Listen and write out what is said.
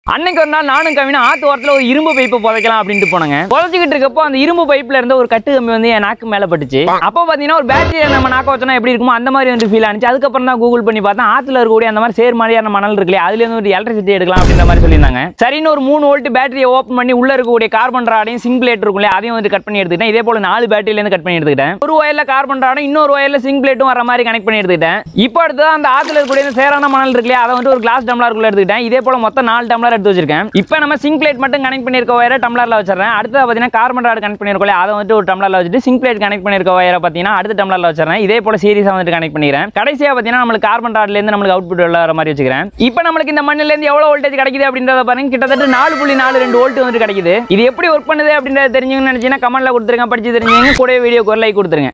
அன்னைக்கு ஒரு நாள் நானும் கவினும் ஆத்து ஓரத்துல ஒரு இரும்பு பைப்பை புதைக்கலாம் அப்படின்ட்டு போனாங்க புதைச்சிக்கிட்டு இருக்கப்போ அந்த இரும்பு பைப்ல இருந்த ஒரு கட்டு கம்பி வந்து என் நாக்கு மேல பட்டுச்சு அப்போ பாத்தீங்கன்னா ஒரு பேட்டரியை நம்ம நாக்க வச்சோம்னா எப்படி இருக்குமோ அந்த மாதிரி வந்து ஃபீல் ஆனிச்சு அதுக்கப்புறம் தான் கூகுள் பண்ணி பார்த்தா ஆத்துல இருக்கக்கூடிய அந்த மாதிரி சேர் மாதிரியான மணல் இருக்குல்லையா அதுல இருந்து ஒரு எலக்ட்ரிசிட்டி எடுக்கலாம் அப்படின்ற மாதிரி சொல்லியிருந்தாங்க சரின்னு ஒரு மூணு வோல்ட் பேட்டரியை ஓப்பன் பண்ணி உள்ள இருக்கக்கூடிய கார்பன் ராடையும் சிங் பிளேட் இருக்கும் இல்லையா அதையும் வந்து கட் பண்ணி எடுத்துக்கிட்டேன் இதே போல நாலு பேட்டரியில இருந்து கட் பண்ணி எடுத்துக்கிட்டேன் ஒரு ஒயர்ல கார்பன் ராடும் இன்னொரு ஒயர்ல சிங் பிளேட்டும் வர மாதிரி கனெக்ட் பண்ணி எடுத்துக்கிட்டேன் இப்போ அடுத்து அந்த ஆத்துல இருக்கக்கூடிய இந்த சேரான மணல் இருக்கு இல்லையா அதை வந்து ஒரு கிளாஸ் டம்ளருக்குள்ள எடுத்துக்கிட்டேன் இதே போல மொத்தம் நாலு டம்ளர் எடுத்து வச்சிருக்கேன் இப்போ நம்ம சிங் பிளேட் மட்டும் கனெக்ட் பண்ணிருக்க ஒயரை டம்ளர்ல வச்சிடறேன் அடுத்து பார்த்தீங்கன்னா கார்பன் ராட் கனெக்ட் பண்ணிருக்கோம் இல்லையா, அதை வந்துட்டு ஒரு டம்ளர்ல வச்சுட்டு சிங் பிளேட் கனெக்ட் பண்ணிருக்க ஒயரை பார்த்தீங்கன்னா அடுத்த டம்ளர்ல வச்சிடறேன் இதே போல சீரியஸா வந்துட்டு கனெக்ட் பண்ணிக்கிறேன் கடைசியா பார்த்தீங்கன்னா நம்மளுக்கு கார்பன் ராட்ல இருந்து நம்மளுக்கு அவுட்புட் வர மாதிரி வச்சுக்கிறேன் இப்போ நம்மளுக்கு இந்த மண்ணில இருந்து எவ்வளவு வோல்டேஜ் கிடைக்குது அப்படின்றத பாருங்க கிட்டத்தட்ட நாலு புள்ளி நாலு ரெண்டு வோல்ட் வந்துட்டு கிடைக்குது இது எப்படி ஒர்க் பண்ணுது அப்படின்றத தெரிஞ்சுங்கன்னு நினைச்சீங்கன்னா கமெண்ட்ல கொடுத்துருங்க படிச்சு தெரிஞ்சுங்க கூட வீடியோக்கு ஒரு லைக் கொடுத்துருங்க